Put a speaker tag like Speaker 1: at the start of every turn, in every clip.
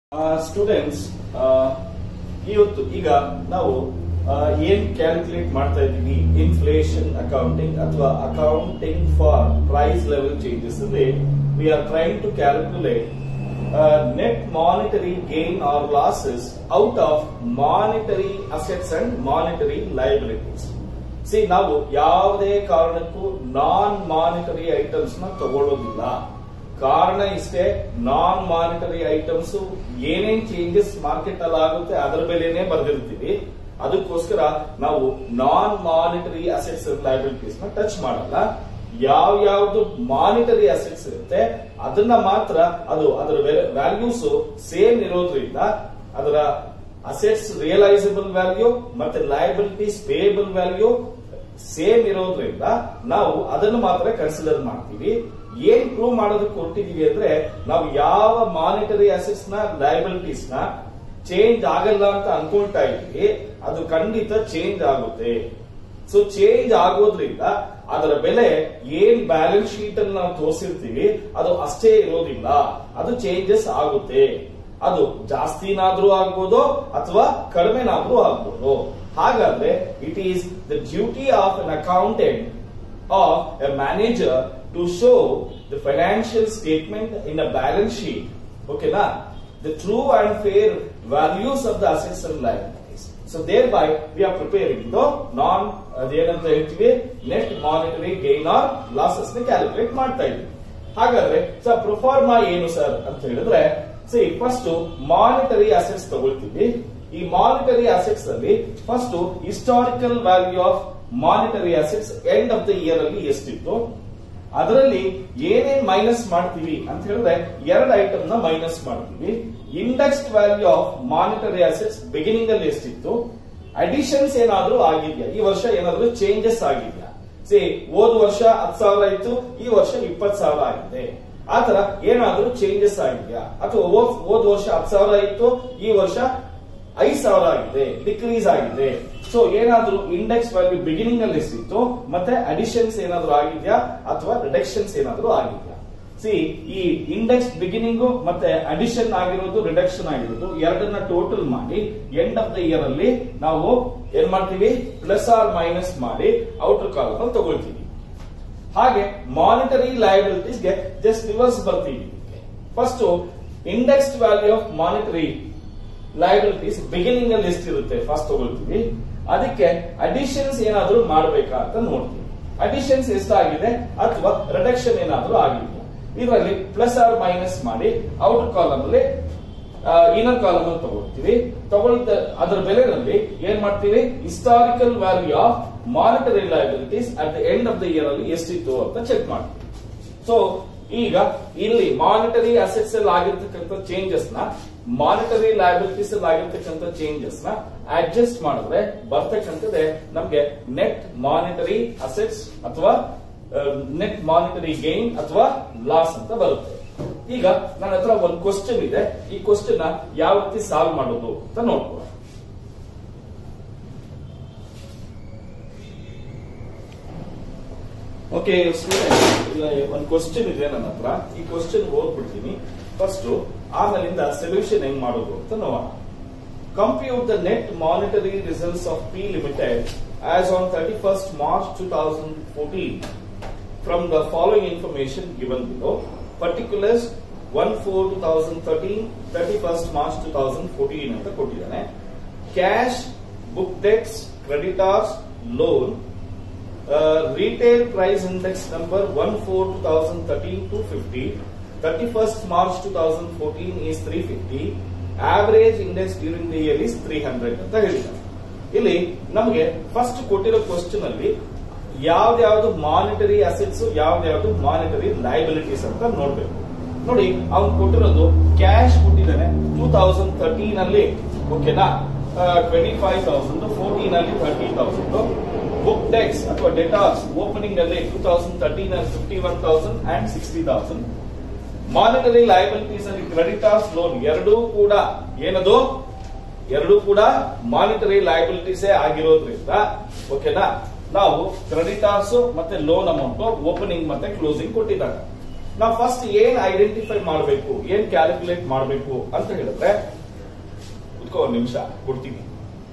Speaker 1: Students ಇವತ್ತು ಈಗ ನಾವು ಆ, ಏನ್ ಕ್ಯಾಲ್ಕುಲೇಟ್ ಮಾಡ್ತಾ ಇದ್ದೀವಿ ಇನ್ಫ್ಲೇಷನ್ ಅಕೌಂಟಿಂಗ್ ಅಥವಾ accounting for price level changes ಅಲ್ಲಿ we are trying to calculate net monetary gain or losses out of monetary assets and monetary liabilities see ನಾವು ಯಾವುದೇ ಕಾರಣಕ್ಕೂ ನಾನ್ ಮಾನಿಟರಿ ಐಟಮ್ಸ್ ನ ತಗೊಳ್ಳೋದಿಲ್ಲ ಕಾರಣ ಇಷ್ಟೇ ನಾನ್ ಮಾನಿಟರಿ ಐಟಮ್ಸ್ ಏನೇನ್ ಚೇಂಜಸ್ ಮಾರ್ಕೆಟ್ ಅಲ್ಲಿ ಆಗುತ್ತೆ ಅದರ ಬೆಲೆನೇ ಬರೆದಿರ್ತೀವಿ ಅದಕ್ಕೋಸ್ಕರ ನಾವು ನಾನ್ ಮಾನಿಟರಿ ಅಸೆಟ್ಸ್ ಲೈಬಿಲಿಟೀಸ್ ನ ಟಚ್ ಮಾಡಲ್ಲ ಯಾವ ಯಾವ್ದು ಮಾನಿಟರಿ ಅಸೆಟ್ಸ್ ಇರುತ್ತೆ ಅದನ್ನ ಮಾತ್ರ ಅದು ಅದರ ವ್ಯಾಲ್ಯೂಸ್ ಸೇಮ್ ಇರೋದ್ರಿಂದ ಅದರ ಅಸೆಟ್ಸ್ ರಿಯಲೈಸಬಲ್ ವ್ಯಾಲ್ಯೂ ಮತ್ತೆ ಲಯಬಿಲಿಟೀಸ್ ಪೇಯಬಲ್ ವ್ಯಾಲ್ಯೂ ಸೇಮ್ ಇರೋದ್ರಿಂದ ನಾವು ಅದನ್ನು ಮಾತ್ರ ಕನ್ಸಿಡರ್ ಮಾಡ್ತೀವಿ ಏನ್ ಪ್ರೂವ್ ಮಾಡೋದಕ್ಕೆ ಹೊರಟಿದೀವಿ ಅಂದ್ರೆ ನಾವು ಯಾವ ಮಾನಿಟರಿ ಅಸೆಟ್ಸ್ ನ ಲಯಬಿಲಿಟೀಸ್ ನ ಚೇಂಜ್ ಆಗಲ್ಲ ಅಂತ ಅನ್ಕೊಳ್ತಾ ಇದ್ವಿ ಅದು ಖಂಡಿತ ಚೇಂಜ್ ಆಗುತ್ತೆ ಸೊ ಚೇಂಜ್ ಆಗೋದ್ರಿಂದ ಅದರ ಬೆಲೆ ಏನ್ ಬ್ಯಾಲೆನ್ಸ್ ಶೀಟ್ ಅಲ್ಲಿ ನಾವು ತೋರಿಸಿರ್ತೀವಿ ಅದು ಅಷ್ಟೇ ಇರೋದಿಲ್ಲ ಅದು ಚೇಂಜಸ್ ಆಗುತ್ತೆ ಅದು ಜಾಸ್ತಿನಾದ್ರೂ ಆಗ್ಬೋದು ಅಥವಾ ಕಡಿಮೆನಾದ್ರೂ ಆಗ್ಬೋದು ಹಾಗಾದ್ರೆ it is the duty of an accountant of a manager to show the financial statement in a balance sheet ಓಕೆನಾ the true and fair values of the assets and liabilities so thereby we are preparing the ನಾನ್ ಅದೇನಂತ ಹೇಳ್ತೀವಿ net monetary gain or losses ನ calculate ಮಾಡ್ತಾ ಇದ್ವಿ ಹಾಗಾದ್ರೆ sir proforma ಏನು sir ಅಂತ ಹೇಳಿದ್ರೆ ಸಿ ಫಸ್ಟ್ ಮಾನಿಟರಿ ಅಸೆಟ್ಸ್ ತಗೊಳ್ತೀವಿ ಈ ಮಾನಿಟರಿ ಅಸೆಟ್ಸ್ ಅಲ್ಲಿ first historical value of monetary assets end of the year ಅಲ್ಲಿ ಎಷ್ಟಿತ್ತು ಅದರಲ್ಲಿ ಏನೇನ್ ಮೈನಸ್ ಮಾಡ್ತೀವಿ ಅಂತ ಹೇಳಿದ್ರೆ ಎರಡು ಐಟಮ್ ನ ಮೈನಸ್ ಮಾಡ್ತೀವಿ indexed value of monetary assets beginning ಅಲ್ಲಿ ಎಷ್ಟಿತ್ತು ಅಡಿಷನ್ಸ್ ಏನಾದ್ರೂ ಆಗಿದ್ಯಾ ಈ ವರ್ಷ ಏನಾದ್ರೂ ಚೇಂಜಸ್ ಆಗಿದ್ಯಾ ಸಿ ಹೋದ ವರ್ಷ ಹತ್ತು ಸಾವಿರ ಇತ್ತು ಈ ವರ್ಷ ಇಪ್ಪತ್ತು ಸಾವಿರ ಆಗಿದೆ ಆತರ ಏನಾದ್ರೂ ಚೇಂಜಸ್ ಆಗಿದ್ಯಾ ಅಥವಾ ಹೋದ ವರ್ಷ ಹತ್ತು ಸಾವಿರ ಇತ್ತು ಈ ವರ್ಷ ಐದ್ ಸಾವಿರ ಆಗಿದೆ ಡಿಕ್ರೀಸ್ ಆಗಿದೆ ಸೊ ಏನಾದ್ರೂ ಇಂಡೆಕ್ಸ್ ವ್ಯಾಲ್ಯೂ ಬಿಗಿನಿಂಗ್ ಅಲ್ಲಿ ಎಷ್ಟಿತ್ತು ಮತ್ತೆ ಅಡಿಷನ್ಸ್ ಏನಾದ್ರೂ ಆಗಿದ್ಯಾ ಅಥವಾ ರಿಡಕ್ಷನ್ಸ್ ಏನಾದ್ರೂ ಆಗಿದ್ಯಾ ಸಿ ಈ ಇಂಡೆಕ್ಸ್ ಬಿಗಿನಿಂಗ್ ಮತ್ತೆ ಅಡಿಷನ್ ಆಗಿರೋದು ರಿಡಕ್ಷನ್ ಆಗಿರೋದು ಎರಡನ್ನ ಟೋಟಲ್ ಮಾಡಿ ಎಂಡ್ ಆಫ್ ದ ಇಯರ್ ಅಲ್ಲಿ ನಾವು ಏನ್ ಮಾಡ್ತೀವಿ ಪ್ಲಸ್ ಆರ್ ಮೈನಸ್ ಮಾಡಿ ಔಟರ್ ಕಾಲಮ್ ಅಲ್ಲಿ ತಗೊಳ್ತೀವಿ ಹಾಗೆ ಮಾನಿಟರಿ ಲಯಬಿಲಿಟೀಸ್ಗೆ ಜಸ್ಟ್ ರಿವರ್ಸ್ ಬರ್ತೀವಿ first indexed value of monetary liabilities beginning ಅಲ್ಲಿ ಎಷ್ಟಿರುತ್ತೆ ಫಸ್ಟ್ ತಗೊಳ್ತೀವಿ ಅದಕ್ಕೆ ಅಡಿಷನ್ಸ್ ಏನಾದ್ರೂ ಮಾಡ್ಬೇಕಾ ಅಂತ ನೋಡ್ತೀವಿ ಅಡಿಷನ್ಸ್ ಎಷ್ಟಾಗಿದೆ ಅಥವಾ ರಿಡಕ್ಷನ್ ಏನಾದ್ರೂ ಆಗಿದೆಯಾ ಇದರಲ್ಲಿ ಪ್ಲಸ್ ಆರ್ ಮೈನಸ್ ಮಾಡಿ ಔಟರ್ ಕಾಲಮ್ ಅಲ್ಲಿ ಇನ್ನರ್ ಕಾಲಮ್ ಅಲ್ಲಿ ತಗೊಳ್ತೀವಿ ತಗೊಳ್ತ ಅದರ ಬೆಲೆನಲ್ಲಿ ಏನ್ ಮಾಡ್ತೀವಿ historical value of monetary liabilities at the end of the year ಅಲ್ಲಿ ಎಷ್ಟಿತ್ತು ಅಂತ ಚೆಕ್ ಮಾಡ್ತೀವಿ ಸೊ ಈಗ ಇಲ್ಲಿ ಮಾನಿಟರಿ ಅಸೆಟ್ಸ್ ಅಲ್ಲಿ ಆಗಿರ್ತಕ್ಕಂಥ ಚೇಂಜಸ್ ನ ಮಾನಿಟರಿ ಲಯಬಿಲಿಟೀಸ್ ಅಲ್ಲಿ ಆಗಿರ್ತಕ್ಕಂಥ ಚೇಂಜಸ್ ನ ಅಡ್ಜಸ್ಟ್ ಮಾಡಿದ್ರೆ ಬರ್ತಕ್ಕಂಥದ್ದೇ ನಮ್ಗೆ ನೆಟ್ ಮಾನಿಟರಿ ಅಸೆಟ್ಸ್ ಅಥವಾ ನೆಟ್ ಮಾನಿಟರಿ ಗೇನ್ ಅಥವಾ ಲಾಸ್ ಅಂತ ಬರುತ್ತೆ ಈಗ ನನ್ನ ಹತ್ರ ಒಂದು ಕ್ವಶನ್ ಇದೆ ಈ ಕ್ವಶನ್ ನ ಯಾವ ರೀತಿ ಸಾಲ್ವ್ ಮಾಡೋದು ಅಂತ ನೋಡ್ಕೊಳ್ಳೋಣ ಓಕೆ ಒಂದು ಕ್ವಶನ್ ಇದೆ ನನ್ನ ಹತ್ರ ಈ ಕ್ವಶನ್ ಓದ್ಬಿಡ್ತೀನಿ ಫಸ್ಟ್ ಆಮೇಲಿಂದ ಸೊಲ್ಯೂಷನ್ ಹೆಂಗ್ ಮಾಡೋದು ಅಂತ ನೋಡೋಣ compute the net monetary results of P limited as on thirty first March two thousand fourteen from the following information given below particulars one four two thousand thirteen thirty first March two thousand fourteen ಅಂತ ಕೊಟ್ಟಿದ್ದಾನೆ cash book debts creditors loan retail price index number 1-4-2013 250 31st March 2014 is 350 average index during the year is 300 ಅಂತ ಹೇಳಿದ್ದಾರೆ ಇಲ್ಲಿ ನಮಗೆ first ಕೊಟ್ಟಿರೋ question ಅಲ್ಲಿ ಯಾವ್ದ್ಯಾವ್ದು monetary assets ಯಾವ್ದ್ಯಾವ್ದು ಮಾನಿಟರಿ ಲಯಬಿಲಿಟೀಸ್ ಅಂತ ನೋಡ್ಬೇಕು ನೋಡಿ ಅವ್ನು ಕೊಟ್ಟಿರೋದು ಕ್ಯಾಶ್ ಕೊಟ್ಟಿದ್ದಾನೆ ಟೂ ತೌಸಂಡ್ ತರ್ಟೀನ್ ಅಲ್ಲಿ ಓಕೆನಾ ಟ್ವೆಂಟಿ ಫೈವ್ ತೌಸಂಡ್ ಫೋರ್ಟೀನ್ ಅಲ್ಲಿ ಥರ್ಟಿ ತೌಸಂಡ್ ಬುಕ್ ಡೆಕ್ಸ್ ಅಥವಾ ಡೆಟಾರ್ಸ್ ಓಪನಿಂಗ್ ಅಲ್ಲಿ ಟೂ ತೌಸಂಡ್ ತರ್ಟೀನ್ ಅಲ್ಲಿ fifty one thousand and sixty thousand monetary liabilities ಅಲ್ಲಿ ಕ್ರೆಡಿಟಾರ್ಸ್ ಲೋನ್ ಎರಡೂ ಕೂಡ ಏನದು ಎರಡೂ ಕೂಡ ಮಾನಿಟರಿ ಲಯಬಿಲಿಟೀಸ್ ಆಗಿರೋದ್ರಿಂದ ಓಕೆನಾ ನಾವು ಕ್ರೆಡಿಟಾರ್ಸ್ ಮತ್ತೆ ಲೋನ್ ಅಮೌಂಟ್ ಓಪನಿಂಗ್ ಮತ್ತೆ ಕ್ಲೋಸಿಂಗ್ ಕೊಟ್ಟಿದ್ದಾರೆ ನಾವು ಫಸ್ಟ್ ಏನ್ ಐಡೆಂಟಿಫೈ ಮಾಡಬೇಕು ಏನ್ ಕ್ಯಾಲ್ಕುಲೇಟ್ ಮಾಡಬೇಕು ಅಂತ ಹೇಳಿದ್ರೆ ಕುತ್ಕೋ ಒಂದ್ ನಿಮಿಷ ಕೊಡ್ತೀನಿ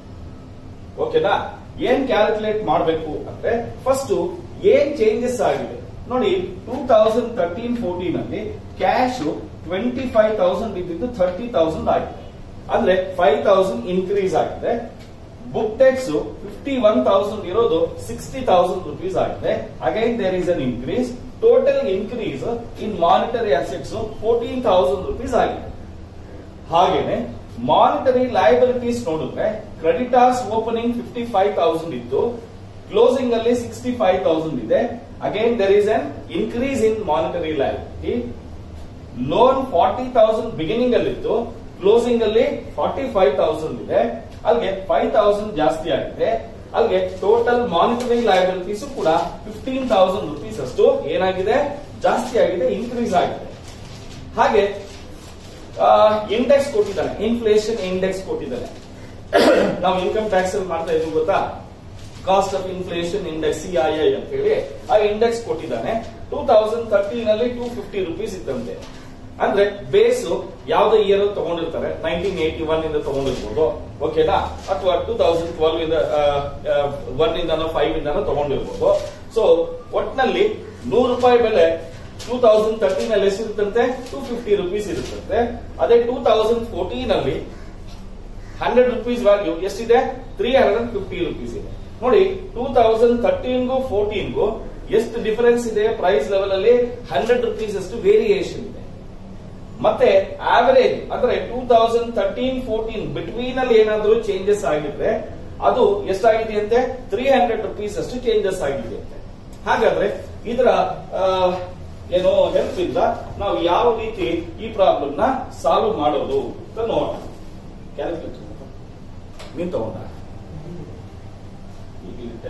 Speaker 1: ಓಕೆನಾ ಏನ್ ಕ್ಯಾಲ್ಕುಲೇಟ್ ಮಾಡಬೇಕು ಅಂದ್ರೆ ಫಸ್ಟ್ ಏನ್ ಚೇಂಜಸ್ ಆಗಿದೆ ನೋಡಿ ಟೂ ತೌಸಂಡ್ ತರ್ಟೀನ್ ಫೋರ್ಟೀನ್ ಅಲ್ಲಿ ಕ್ಯಾಶ್ ಟ್ವೆಂಟಿ ಫೈವ್ ತೌಸಂಡ್ ಇದ್ದಿದ್ದು ಥರ್ಟಿ ತೌಸಂಡ್ ಆಗಿದೆ ಅಂದ್ರೆ ಫೈವ್ ತೌಸಂಡ್ ಇನ್ಕ್ರೀಸ್ ಆಗಿದೆ book debts fifty one thousand ಇರೋದು ಸಿಕ್ಸ್ಟಿ ತೌಸಂಡ್ ರುಪೀಸ್ ಆಗಿದೆ again there is an increase total increase in monetary assets fourteen thousand rupees ಆಗಿದೆ ಹಾಗೇನೆ monetary liabilities ನೋಡಿದ್ರೆ creditors opening fifty five thousand ಇತ್ತು closing ಅಲ್ಲಿ sixty five thousand ಇದೆ again there is an increase in monetary liability loan forty thousand beginning ಅಲ್ಲಿ ಇತ್ತು closing ಅಲ್ಲಿ forty five thousand ಇದೆ ಅಲ್ಲಿಗೆ ಫೈವ್ ತೌಸಂಡ್ ಜಾಸ್ತಿ ಆಗಿದೆ ಅಲ್ಲಿಗೆ ಟೋಟಲ್ ಮಾನಿಟರಿ ಲಯಬಿಲಿಟೀಸ್ ಕೂಡ ಫಿಫ್ಟೀನ್ ತೌಸಂಡ್ ರುಪೀಸ್ ಅಷ್ಟು ಏನಾಗಿದೆ ಜಾಸ್ತಿ ಆಗಿದೆ ಇನ್ಕ್ರೀಸ್ ಆಗಿದೆ ಹಾಗೆ ಇಂಡೆಕ್ಸ್ ಕೊಟ್ಟಿದ್ದಾನೆ ಇನ್ಫ್ಲೇಷನ್ ಇಂಡೆಕ್ಸ್ ಕೊಟ್ಟಿದ್ದಾನೆ ನಾವು ಇನ್ಕಮ್ ಟ್ಯಾಕ್ಸ್ ಅಲ್ಲಿ ಮಾಡ್ತಾ ಇದ್ವಿ ಗೊತ್ತಾ cost of inflation index C I I ಅಂತ ಹೇಳಿ ಆ ಇಂಡೆಕ್ಸ್ ಕೊಟ್ಟಿದ್ದಾನೆ ಟೂ ತೌಸಂಡ್ ತರ್ಟೀನ್ ಅಲ್ಲಿ ಟೂ ಫಿಫ್ಟಿ ರುಪೀಸ್ ಇತ್ತಂತೆ ಅಂದ್ರೆ ಬೇಸ್ ಯಾವ್ದೇ ಇಯರ್ ತಗೊಂಡಿರ್ತಾರೆ ನೈನ್ಟೀನ್ ಏಟಿ ಒನ್ ಇಂದ ತಗೊಂಡಿರ್ಬೋದು ಓಕೆನಾ ಅಥವಾ ಟೂ ತೌಸಂಡ್ ಟ್ವೆಲ್ವ್ ಇಂದ ಒನ್ ಇಂದನೋ ಫೈವ್ ಇಂದನೋ ತಗೊಂಡಿರ್ಬೋದು ಸೊ ಒಟ್ನಲ್ಲಿ ನೂರು ರೂಪಾಯಿ ಬೆಲೆ ಟೂ ತೌಸಂಡ್ ತರ್ಟೀನ್ ಅಲ್ಲಿ ಎಷ್ಟಿರುತ್ತಂತೆ ಟೂ ಫಿಫ್ಟಿ ರುಪೀಸ್ ಇರುತ್ತಂತೆ ಅದೇ ಟೂ ತೌಸಂಡ್ ಫೋರ್ಟೀನ್ ಅಲ್ಲಿ ಹಂಡ್ರೆಡ್ ರುಪೀಸ್ ವ್ಯಾಲ್ಯೂ ಎಷ್ಟಿದೆ three hundred and fifty rupees ಇದೆ ನೋಡಿ ಟೂ ತೌಸಂಡ್ ತರ್ಟೀನ್ಗೂ ಫೋರ್ಟೀನ್ಗೂ ಎಷ್ಟು ಡಿಫರೆನ್ಸ್ ಇದೆ ಪ್ರೈಸ್ ಲೆವೆಲ್ ಅಲ್ಲಿ ಹಂಡ್ರೆಡ್ ರುಪೀಸ್ ಅಷ್ಟು ವೇರಿಯೇಷನ್ ಇದೆ ಮತ್ತೆ ಆವರೇಜ್ ಅಂದ್ರೆ two thousand thirteen fourteen between ಅಲ್ಲಿ ಏನಾದ್ರೂ ಚೇಂಜಸ್ ಆಗಿದ್ರೆ ಅದು ಎಷ್ಟಾಗಿದೆ ಅಂತೆ ತ್ರೀ ಹಂಡ್ರೆಡ್ ರುಪೀಸ್ ಅಷ್ಟು ಚೇಂಜಸ್ ಆಗಿದೆ ಅಂತೆ ಹಾಗಾದ್ರೆ ಇದರ ಆ, ಏನೋ ಹೆಲ್ಪ್ ಇಂದ ನಾವು ಯಾವ ರೀತಿ ಈ ಪ್ರಾಬ್ಲಮ್ ನ ಸಾಲ್ವ್ ಮಾಡೋದು ಅಂತ ನೋಡೋಣ ಕ್ಯಾಲ್ಕುಲೇಟರ್ ನೀನ್ ತಗೊಂಡ ಈಗ ಇರುತ್ತೆ.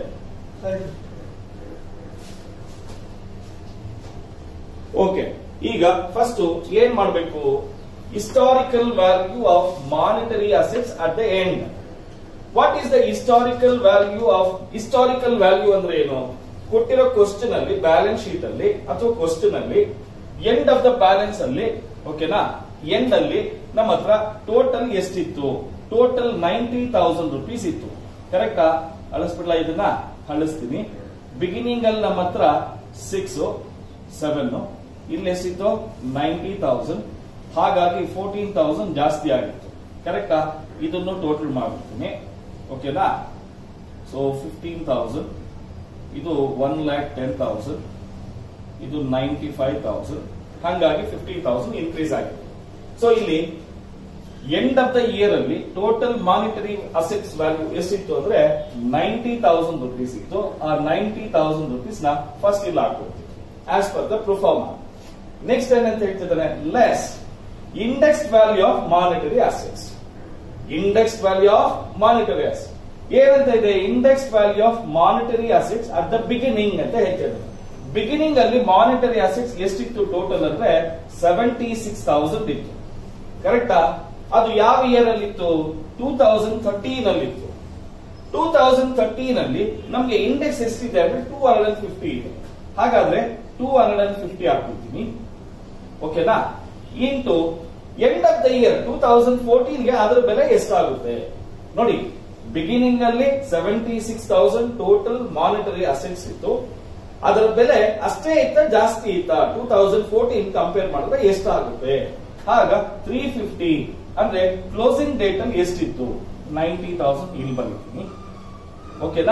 Speaker 1: ಓಕೆ ಈಗ ಫಸ್ಟ್ ಏನ್ ಮಾಡಬೇಕು historical value of monetary assets at the end what is the historical value of historical value ಅಂದ್ರೆ ಏನು ಕೊಟ್ಟಿರೋ ಕ್ವಶನ್ ಅಲ್ಲಿ ಬ್ಯಾಲೆನ್ಸ್ ಶೀಟ್ ಅಲ್ಲಿ ಅಥವಾ ಕ್ವಶನ್ ಅಲ್ಲಿ ಎಂಡ್ ಆಫ್ ದ ಬ್ಯಾಲೆನ್ಸ್ ಅಲ್ಲಿ ಓಕೆನಾ ಎಂಡ್ ಅಲ್ಲಿ ನಮ್ಮ ಹತ್ರ ಟೋಟಲ್ ಎಷ್ಟಿತ್ತು ಟೋಟಲ್ ನೈಂಟಿ ತೌಸಂಡ್ ರುಪೀಸ್ ಇತ್ತು ಕರೆಕ್ಟಾ ಅಳಿಸ್ಬಿಡ್ಲಾ ಇದನ್ನ ಅಳಿಸ್ತೀನಿ ಬಿಗಿನಿಂಗ್ ಅಲ್ಲಿ ನಮ್ಮ ಹತ್ರ ಸಿಕ್ಸ್ ಸೆವೆನ್ ಇಲ್ಲಿ ಎಷ್ಟಿತ್ತು ನೈಂಟಿ ತೌಸಂಡ್ ಹಾಗಾಗಿ ಫೋರ್ಟೀನ್ ತೌಸಂಡ್ ಜಾಸ್ತಿ ಆಗಿತ್ತು ಕರೆಕ್ಟಾ ಇದನ್ನು ಟೋಟಲ್ ಮಾಡ್ಬಿಡ್ತೀನಿ ಓಕೆನಾ ಸೊ ಫಿಫ್ಟೀನ್ ತೌಸಂಡ್ ಇದು ಒನ್ ಲ್ಯಾಕ್ ಟೆನ್ ತೌಸಂಡ್ ಇದು ನೈಂಟಿ ಫೈವ್ ತೌಸಂಡ್ ಹಾಗಾಗಿ ಫಿಫ್ಟೀನ್ ತೌಸಂಡ್ ಇನ್ಕ್ರೀಸ್ ಆಗಿದೆ ಸೊ ಇಲ್ಲಿ ಎಂಡ್ ಆಫ್ ದ ಇಯರ್ ಅಲ್ಲಿ ಟೋಟಲ್ ಮಾನಿಟರಿ ಅಸೆಟ್ಸ್ ವ್ಯಾಲ್ಯೂ ಎಷ್ಟಿತ್ತು ಅಂದ್ರೆ ನೈಂಟಿ ತೌಸಂಡ್ ರುಪೀಸ್ ಇತ್ತು ಆ ನೈಂಟಿ ತೌಸಂಡ್ ರುಪೀಸ್ ನ ಫಸ್ಟ್ ಇಲ್ಲಿ ಹಾಕೊಡ್ತೀವಿ as per the proforma next ಏನಂತ ಹೇಳ್ತಿದ್ದಾನೆ less index value of monetary assets index value of monetary assets ಏನಂತ ಇದೆ index value of monetary assets at the beginning ಅಂತ ಹೇಳ್ತಿದ್ದಾರೆ ಬಿಗಿನಿಂಗ್ ಅಲ್ಲಿ ಮಾನಿಟರಿ ಅಸೆಟ್ಸ್ ಎಷ್ಟಿತ್ತು ಟೋಟಲ್ ಅಂದ್ರೆ ಸೆವೆಂಟಿ ಸಿಕ್ಸ್ ತೌಸಂಡ್ ಇತ್ತು ಕರೆಕ್ಟಾ ಅದು ಯಾವ ಇಯರ್ ಅಲ್ಲಿ ಇತ್ತು ಟೂ ತೌಸಂಡ್ ಥರ್ಟೀನ್ ಅಲ್ಲಿ ಇತ್ತು ಟೂ ತೌಸಂಡ್ ಥರ್ಟೀನ್ ಅಲ್ಲಿ ನಮ್ಗೆ ಇಂಡೆಕ್ಸ್ ಎಷ್ಟಿದೆ ಅಂದ್ರೆ ಟೂ ಹಂಡ್ರೆಡ್ ಅಂಡ್ ಫಿಫ್ಟಿ ಇದೆ ಹಾಗಾದ್ರೆ ಟೂ ಹಂಡ್ರೆಡ್ ಅಂಡ್ ಫಿಫ್ಟಿ ಹಾಕ್ಬಿಡ್ತೀನಿ ಓಕೆನಾ into end of the year two thousand fourteen ಗೆ ಅದರ ಬೆಲೆ ಎಷ್ಟಾಗುತ್ತೆ ನೋಡಿ ಬಿಗಿನಿಂಗ್ ಅಲ್ಲಿ seventy six thousand total monetary assets ಇತ್ತು ಅದರ ಬೆಲೆ ಅಷ್ಟೇ ಇತ್ತ ಜಾಸ್ತಿ ಇತ್ತ ಟೂ ತೌಸಂಡ್ ಫೋರ್ಟೀನ್ ಕಂಪೇರ್ ಮಾಡಿದ್ರೆ ಎಷ್ಟಾಗುತ್ತೆ ಆಗ ತ್ರೀ ಫಿಫ್ಟಿ ಅಂದ್ರೆ ಕ್ಲೋಸಿಂಗ್ ಡೇಟ್ ಅಲ್ಲಿ ಎಷ್ಟಿತ್ತು ನೈಂಟಿ ತೌಸಂಡ್ ಇಲ್ಲಿ ಬರೀತೀನಿ ಓಕೆನಾ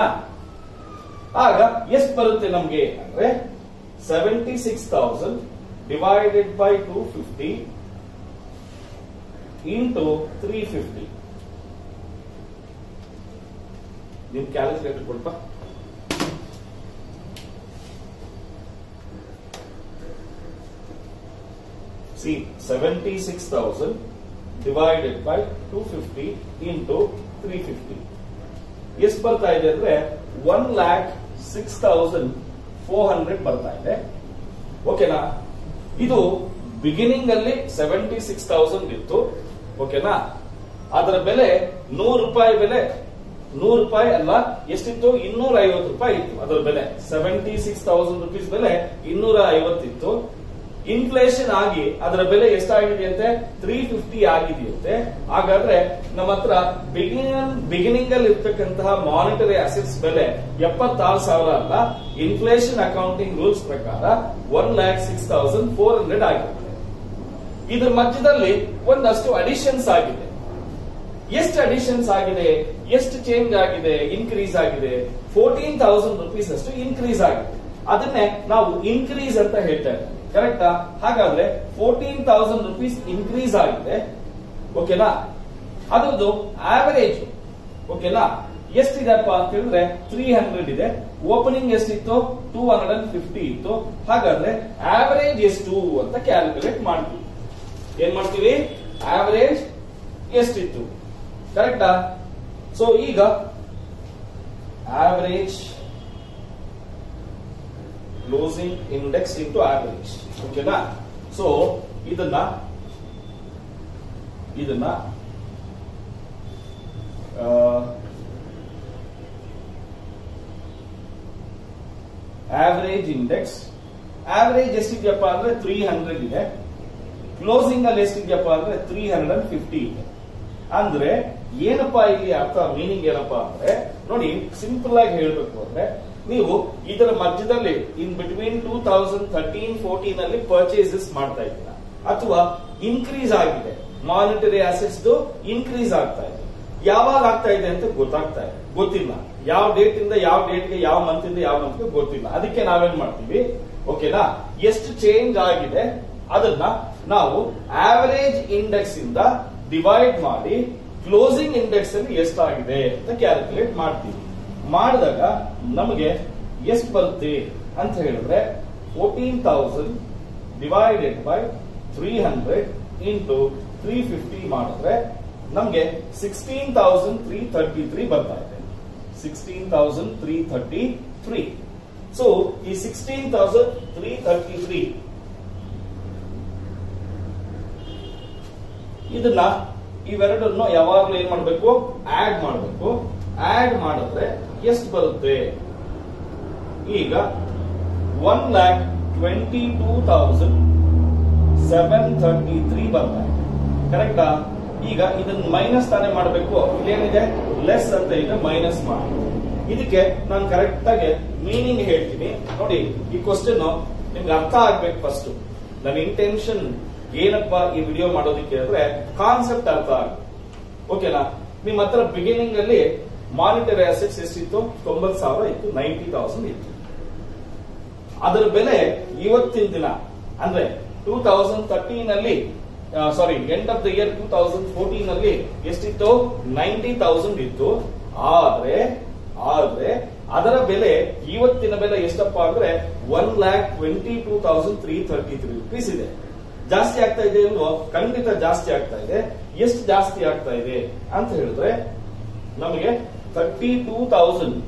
Speaker 1: ಆಗ ಎಷ್ಟು ಬರುತ್ತೆ ನಮ್ಗೆ ಅಂದ್ರೆ seventy six thousand divided by two fifty into three fifty ನಿಮ್ ಕ್ಯಾಲ್ಕುಲೇಟರ್ ಕೊಡ್ಪ see seventy six thousand divided by two fifty into three fifty ಎಷ್ಟು ಬರ್ತಾ ಇದೆ ಅಂದ್ರೆ one lakh six thousand four hundred ಬರ್ತಾ ಇದೆ ಓಕೆನಾ ಇದು ಬಿಗಿನಿಂಗ್ ಅಲ್ಲಿ ಸೆವೆಂಟಿ ಸಿಕ್ಸ್ ತೌಸಂಡ್ ಇತ್ತು ಓಕೆನಾ ಅದರ ಬೆಲೆ ನೂರು ರೂಪಾಯಿ ಬೆಲೆ ನೂರು ರೂಪಾಯಿ ಅಲ್ಲ ಎಷ್ಟಿತ್ತು ಇನ್ನೂರ ಐವತ್ತು ರೂಪಾಯಿ ಇತ್ತು ಅದರ ಬೆಲೆ ಸೆವೆಂಟಿ ಸಿಕ್ಸ್ ತೌಸಂಡ್ ರುಪೀಸ್ ಬೆಲೆ ಇನ್ನೂರ ಐವತ್ತಿತ್ತು ಇನ್ಫ್ಲೇಷನ್ ಆಗಿ ಅದರ ಬೆಲೆ ಎಷ್ಟಾಗಿದೆಯಂತೆ ತ್ರೀ ಫಿಫ್ಟಿ ಆಗಿದೆಯಂತೆ ಹಾಗಾದ್ರೆ ನಮ್ಮ ಹತ್ರ ಬಿಗಿನಿಂಗ್ ಬಿಗಿನಿಂಗ್ ಅಲ್ಲಿ ಇರ್ತಕ್ಕಂತಹ ಮಾನಿಟರಿ ಅಸೆಟ್ಸ್ ಬೆಲೆ ಎಪ್ಪತ್ತಾರು ಸಾವಿರ ಅಲ್ಲ ಇನ್ಫ್ಲೇಷನ್ ಅಕೌಂಟಿಂಗ್ ರೂಲ್ಸ್ ಪ್ರಕಾರ one lakh six thousand four hundred ಆಗಿರುತ್ತೆ ಇದ್ರ ಮಧ್ಯದಲ್ಲಿ ಒಂದಷ್ಟು ಅಡಿಷನ್ಸ್ ಆಗಿದೆ ಎಷ್ಟು ಅಡಿಷನ್ಸ್ ಆಗಿದೆ ಎಷ್ಟು ಚೇಂಜ್ ಆಗಿದೆ ಇನ್ಕ್ರೀಸ್ ಆಗಿದೆ ಫೋರ್ಟೀನ್ ತೌಸಂಡ್ ರುಪೀಸ್ ಅಷ್ಟು ಇನ್ಕ್ರೀಸ್ ಆಗಿದೆ ಅದನ್ನೇ ನಾವು ಇನ್ಕ್ರೀಸ್ ಅಂತ ಹೇಳ್ತಾ ಇದ್ದೀವಿ ಕರೆಕ್ಟಾ ಹಾಗಾದ್ರೆ ಫೋರ್ಟೀನ್ ತೌಸಂಡ್ ರುಪೀಸ್ ಇನ್ಕ್ರೀಸ್ ಆಗಿದೆ ಓಕೆನಾ ಅದರದ್ದು ಆವರೇಜ್ ಓಕೆನಾ ಎಷ್ಟಿದೆಪ್ಪ ಅಂತ ಹೇಳಿದ್ರೆ ತ್ರೀ ಹಂಡ್ರೆಡ್ ಇದೆ ಓಪನಿಂಗ್ ಎಷ್ಟಿತ್ತು ಟೂ ಹಂಡ್ರೆಡ್ ಅಂಡ್ ಫಿಫ್ಟಿ ಇತ್ತು ಹಾಗಾದ್ರೆ ಆವರೇಜ್ ಎಷ್ಟು ಅಂತ ಕ್ಯಾಲ್ಕುಲೇಟ್ ಮಾಡ್ತೀವಿ ಏನ್ ಮಾಡ್ತೀವಿ ಆವರೇಜ್ ಎಷ್ಟಿತ್ತು ಕರೆಕ್ಟಾ ಸೊ ಈಗ average closing index into average ಓಕೆನಾ ಸೊ ಇದನ್ನ ಇದನ್ನ ಆವರೇಜ್ ಇಂಡೆಕ್ಸ್ ಆವರೇಜ್ ಎಷ್ಟಿದೆಯಪ್ಪ ಅಂದ್ರೆ ತ್ರೀ ಹಂಡ್ರೆಡ್ ಇದೆ ಕ್ಲೋಸಿಂಗ್ ಅಲ್ಲಿ ಎಷ್ಟಿದೆಯಪ್ಪ ಅಂದ್ರೆ ತ್ರೀ ಹಂಡ್ರೆಡ್ ಅಂಡ್ ಫಿಫ್ಟಿ ಇದೆ ಅಂದ್ರೆ ಏನಪ್ಪಾ ಇಲ್ಲಿ ಅರ್ಥ ಮೀನಿಂಗ್ ಏನಪ್ಪಾ ಅಂದ್ರೆ ನೋಡಿ ಸಿಂಪಲ್ ಆಗಿ ಹೇಳ್ಬೇಕು ಅಂದ್ರೆ ನೀವು ಇದರ ಮಧ್ಯದಲ್ಲಿ in between two thousand thirteen fourteen ಅಲ್ಲಿ ಪರ್ಚೇಸಸ್ ಮಾಡ್ತಾ ಇದ್ದೀರಾ ಅಥವಾ ಇನ್ಕ್ರೀಸ್ ಆಗಿದೆ ಮಾನಿಟರಿ ಅಸೆಟ್ಸ್ ಇನ್ಕ್ರೀಸ್ ಆಗ್ತಾ ಇದೆ ಯಾವಾಗ ಆಗ್ತಾ ಇದೆ ಅಂತ ಗೊತ್ತಾಗ್ತಾ ಇದೆ ಗೊತ್ತಿಲ್ಲ ಯಾವ ಡೇಟ್ ಇಂದ ಯಾವ ಡೇಟ್ಗೆ ಯಾವ ಮಂತ್ ಇಂದ ಯಾವ ಮಂತ್ಗೆ ಗೊತ್ತಿಲ್ಲ ಅದಕ್ಕೆ ನಾವೇನ್ ಮಾಡ್ತೀವಿ ಓಕೆನಾ ಎಷ್ಟು ಚೇಂಜ್ ಆಗಿದೆ ಅದನ್ನ ನಾವು ಆವರೇಜ್ ಇಂಡೆಕ್ಸ್ ಇಂದ ಡಿವೈಡ್ ಮಾಡಿ ಕ್ಲೋಸಿಂಗ್ ಇಂಡೆಕ್ಸ್ ಅಲ್ಲಿ ಎಷ್ಟಾಗಿದೆ ಅಂತ ಕ್ಯಾಲ್ಕುಲೇಟ್ ಮಾಡ್ತೀವಿ ಮಾಡಿದಾಗ ನಮಗೆ ಎಷ್ಟು ಬರುತ್ತೆ ಅಂತ ಹೇಳಿದ್ರೆ fourteen thousand divided by three hundred into three fifty ಮಾಡಿದ್ರೆ ನಮಗೆ sixteen thousand three thirty three ಬರ್ತಾ ಇದೆ sixteen thousand three thirty three so ಈ sixteen thousand three thirty three ಇದನ್ನ ಇವೆರಡನ್ನು ಯಾವಾಗಲೂ ಏನ್ ಮಾಡಬೇಕು ಆಡ್ ಮಾಡಬೇಕು ಆಡ್ ಮಾಡಿದ್ರೆ ಎಷ್ಟು ಬರುತ್ತೆ ಈಗ one lakh twenty two thousand seven thirty three ಬರ್ತಾ ಇದೆ ಕರೆಕ್ಟಾ ಈಗ ಇದನ್ನ ಮೈನಸ್ ತಾನೇ ಮಾಡಬೇಕು ಇಲ್ಲೇನಿದೆ ಲೆಸ್ ಅಂತ ಇದೆ ಮೈನಸ್ ಮಾಡಿ ಇದಕ್ಕೆ ನಾನು ಕರೆಕ್ಟ್ ಆಗಿ ಮೀನಿಂಗ್ ಹೇಳ್ತೀನಿ ನೋಡಿ ಈ ಕ್ವಶನ್ ನಿಮ್ಗೆ ಅರ್ಥ ಆಗ್ಬೇಕು ಫಸ್ಟ್ ನನ್ನ ಇಂಟೆನ್ಷನ್ ಏನಪ್ಪಾ ಈ ವಿಡಿಯೋ ಮಾಡೋದಕ್ಕೆ ಅಂದ್ರೆ ಕಾನ್ಸೆಪ್ಟ್ ಅರ್ಥ ಆಗುತ್ತೆ ಓಕೆನಾ ನಿಮ್ ಹತ್ರ ಬಿಗಿನಿಂಗ್ ಅಲ್ಲಿ ಮಾನಿಟರಿ ಅಸೆಟ್ಸ್ ಎಷ್ಟಿತ್ತು ತೊಂಬತ್ ಸಾವಿರ ಇತ್ತು ನೈಂಟಿ ತೌಸಂಡ್ ಇತ್ತು ಅದರ ಬೆಲೆ ಇವತ್ತಿನ ದಿನ ಅಂದ್ರೆ ಟೂ ತೌಸಂಡ್ ತರ್ಟೀನ್ ಅಲ್ಲಿ sorry end of the year two thousand fourteen ಅಲ್ಲಿ ಎಷ್ಟಿತ್ತು ನೈಂಟಿ ತೌಸಂಡ್ ಇತ್ತು ಆದ್ರೆ ಆದ್ರೆ ಅದರ ಬೆಲೆ ಇವತ್ತಿನ ಬೆಲೆ ಎಷ್ಟಪ್ಪ ಅಂದ್ರೆ one lakh twenty two thousand three thirty three rupees ಇದೆ ಜಾಸ್ತಿ ಆಗ್ತಾ ಇದೆ ಅಲ್ವೋ ಖಂಡಿತ ಜಾಸ್ತಿ ಆಗ್ತಾ ಇದೆ ಎಷ್ಟು ಜಾಸ್ತಿ ಆಗ್ತಾ ಇದೆ ಅಂತ ಹೇಳಿದ್ರೆ ನಮಗೆ thirty two thousand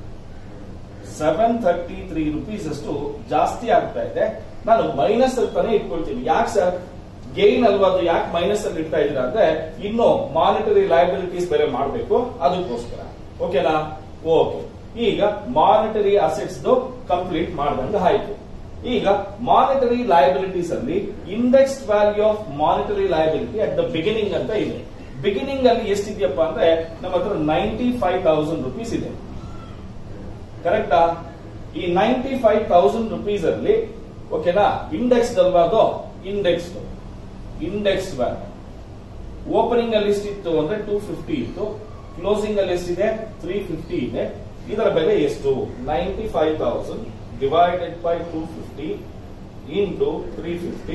Speaker 1: seven thirty three rupees ಅಷ್ಟು ಜಾಸ್ತಿ ಆಗ್ತಾ ಇದೆ ನಾನು ಮೈನಸ್ ಅಲ್ಲಿ ತಾನೇ ಇಟ್ಕೊಳ್ತೀನಿ ಯಾಕೆ ಸರ್ ಗೇನ್ ಅಲ್ವಾ ಅದು ಯಾಕೆ ಮೈನಸ್ ಅಲ್ಲಿ ಇಡ್ತಾ ಇದ್ದೀರಾ ಅಂದ್ರೆ ಇನ್ನು ಮಾನಿಟರಿ ಲಯಬಿಲಿಟೀಸ್ ಬೇರೆ ಮಾಡಬೇಕು ಅದಕ್ಕೋಸ್ಕರ ಓಕೆನಾ ಓಕೆ ಈಗ ಮಾನಿಟರಿ ಅಸೆಟ್ಸ್ ಕಂಪ್ಲೀಟ್ ಮಾಡ್ದಂಗ ಆಯ್ತು ಈಗ ಮಾನಿಟರಿ ಲಯಬಿಲಿಟೀಸ್ ಅಲ್ಲಿ index value of monetary liability at the beginning ಅಂತ ಇದೆ ಬಿಗಿನಿಂಗ್ ಅಲ್ಲಿ ಎಷ್ಟಿದೆಯಪ್ಪ ಅಂದ್ರೆ ನಮ್ಮ ಹತ್ರ ನೈಂಟಿ ಫೈವ್ ತೌಸಂಡ್ ರುಪೀಸ್ ಇದೆ ಕರೆಕ್ಟಾ ಈ ನೈಂಟಿ ಫೈವ್ ತೌಸಂಡ್ ರುಪೀಸ್ ಅಲ್ಲಿ ಓಕೆನಾ ಇಂಡೆಕ್ಸ್ ಅಲ್ವಾ ಅದು ಇಂಡೆಕ್ಸ್ ಇಂಡೆಕ್ಸ್ ವ್ಯಾಲ್ಯೂ ಓಪನಿಂಗ್ ಅಲ್ಲಿ ಎಷ್ಟಿತ್ತು ಅಂದ್ರೆ ಟೂ ಫಿಫ್ಟಿ ಇತ್ತು ಕ್ಲೋಸಿಂಗ್ ಅಲ್ಲಿ ಎಷ್ಟಿದೆ ತ್ರೀ ಫಿಫ್ಟಿ ಇದೆ ಇದರ ಬೆಲೆ ಎಷ್ಟು ninety five thousand divided by two fifty into three fifty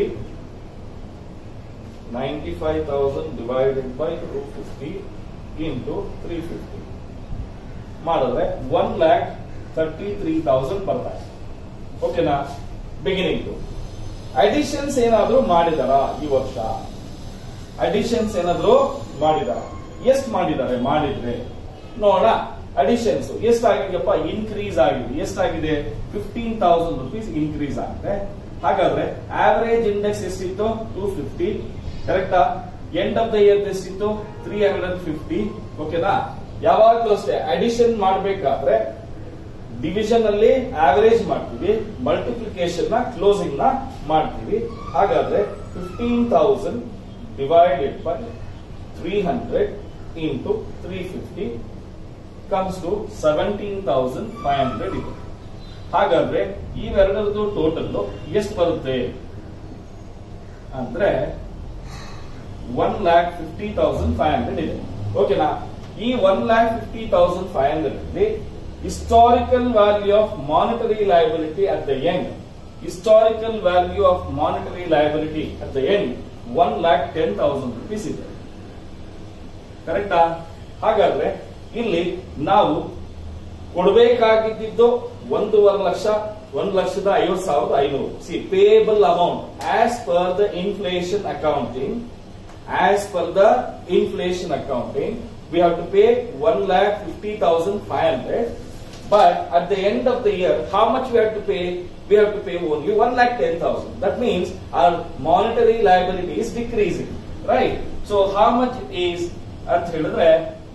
Speaker 1: ninety five thousand divided by two fifty into three fifty ಮಾಡಿದ್ರೆ one lakh thirty three thousand ಬರ್ತಾರೆ ಓಕೆನಾ ಬಿಗಿನಿಂಗ್ ಅಡಿಷನ್ಸ್ ಏನಾದ್ರೂ ಮಾಡಿದಾರ ಈ ವರ್ಷ ಅಡಿಷನ್ಸ್ ಏನಾದ್ರೂ ಮಾಡಿದಾರ ಎಷ್ಟು ಮಾಡಿದ್ದಾರೆ ಮಾಡಿದ್ರೆ ನೋಡೋಣ ಅಡಿಷನ್ಸ್ ಎಷ್ಟಾಗಿದೆಯಪ್ಪ ಇನ್ಕ್ರೀಸ್ ಆಗಿದೆ ಎಷ್ಟಾಗಿದೆ ಫಿಫ್ಟೀನ್ ತೌಸಂಡ್ ರುಪೀಸ್ ಇನ್ಕ್ರೀಸ್ ಆಗಿದೆ ಹಾಗಾದ್ರೆ ಆವರೇಜ್ ಇಂಡೆಕ್ಸ್ ಎಷ್ಟಿತ್ತು ಟೂ ಫಿಫ್ಟಿ ಕರೆಕ್ಟಾ ಎಂಡ್ ಆಫ್ ದ ಇಯರ್ ಎಷ್ಟಿತ್ತು ತ್ರೀ ಹಂಡ್ರೆಡ್ ಅಂಡ್ ಫಿಫ್ಟಿ ಓಕೆನಾ ಯಾವಾಗ್ಲೂ ಅಷ್ಟೇ ಅಡಿಷನ್ ಮಾಡಬೇಕಾದ್ರೆ ಡಿವಿಷನ್ ಅಲ್ಲಿ ಆವರೇಜ್ ಮಾಡ್ತೀವಿ ಮಲ್ಟಿಪ್ಲಿಕೇಶನ್ ನ ಕ್ಲೋಸಿಂಗ್ ನ ಮಾಡ್ತೀವಿ ಹಾಗಾದ್ರೆ fifteen thousand divided by three hundred into three fifty comes to seventeen thousand five hundred ಇದೆ ಹಾಗಾದ್ರೆ ಇವೆರಡರದ್ದು ಟೋಟಲ್ ಎಷ್ಟು ಬರುತ್ತೆ ಅಂದ್ರೆ one lakh fifty thousand five hundred ಇದೆ ಓಕೆನಾ ಈ one lakh fifty thousand five hundred ಅಲ್ಲಿ historical value of monetary liability at the end historical value of monetary liability at the end one lakh ten thousand rupees ಇದೆ ಕರೆಕ್ಟಾ ಹಾಗಾದ್ರೆ ಇಲ್ಲಿ ನಾವು ಕೊಡಬೇಕಾಗಿದ್ದು ಒಂದೂವರೆ ಲಕ್ಷ ಒಂದ್ ಲಕ್ಷದ ಐವತ್ ಸಾವಿರದ ಐನೂರು ಸಿ payable amount as per the inflation accounting as per the inflation accounting we have to pay one lakh fifty thousand five hundred but at the end of the year how much we have to pay we have to pay only 1 lakh 10,000. That means our monetary liability is decreasing, right? So how much is ಅಂತ ಹೇಳಿದ್ರೆ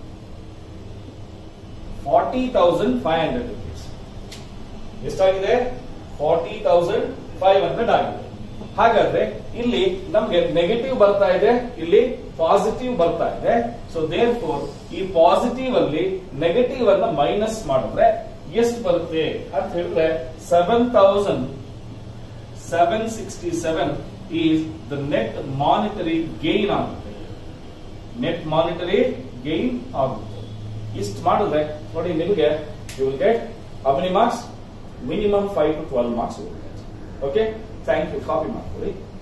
Speaker 1: forty thousand five hundred rupees ಎಷ್ಟಾಗಿದೆ forty thousand five hundred ಆಗಿದೆ ಹಾಗಾದ್ರೆ ಇಲ್ಲಿ ನಮ್ಗೆ negative ಬರ್ತಾ ಇದೆ ಇಲ್ಲಿ ಪಾಸಿಟಿವ್ ಬರ್ತಾ ಇದೆ ಸೊ ದೇರ್ ಫೋರ್ ಈ ಪಾಸಿಟಿವ್ ಅಲ್ಲಿ ನೆಗೆಟಿವ್ ಅನ್ನ ಮೈನಸ್ ಮಾಡಿದ್ರೆ ಎಷ್ಟು ಬರುತ್ತೆ ಅಂತ ಹೇಳಿದ್ರೆ seven thousand seven sixty seven is the net monetary gain ಆಗುತ್ತೆ ನೆಟ್ ಮಾನಿಟರಿ ಗೇನ್ ಆಗುತ್ತೆ ಇಷ್ಟು ಮಾಡಿದ್ರೆ ನೋಡಿ ನಿಮಗೆ you will get how many marks minimum five to twelve marks okay thank you copy ಮಾಡ್ಕೊಳ್ಳಿ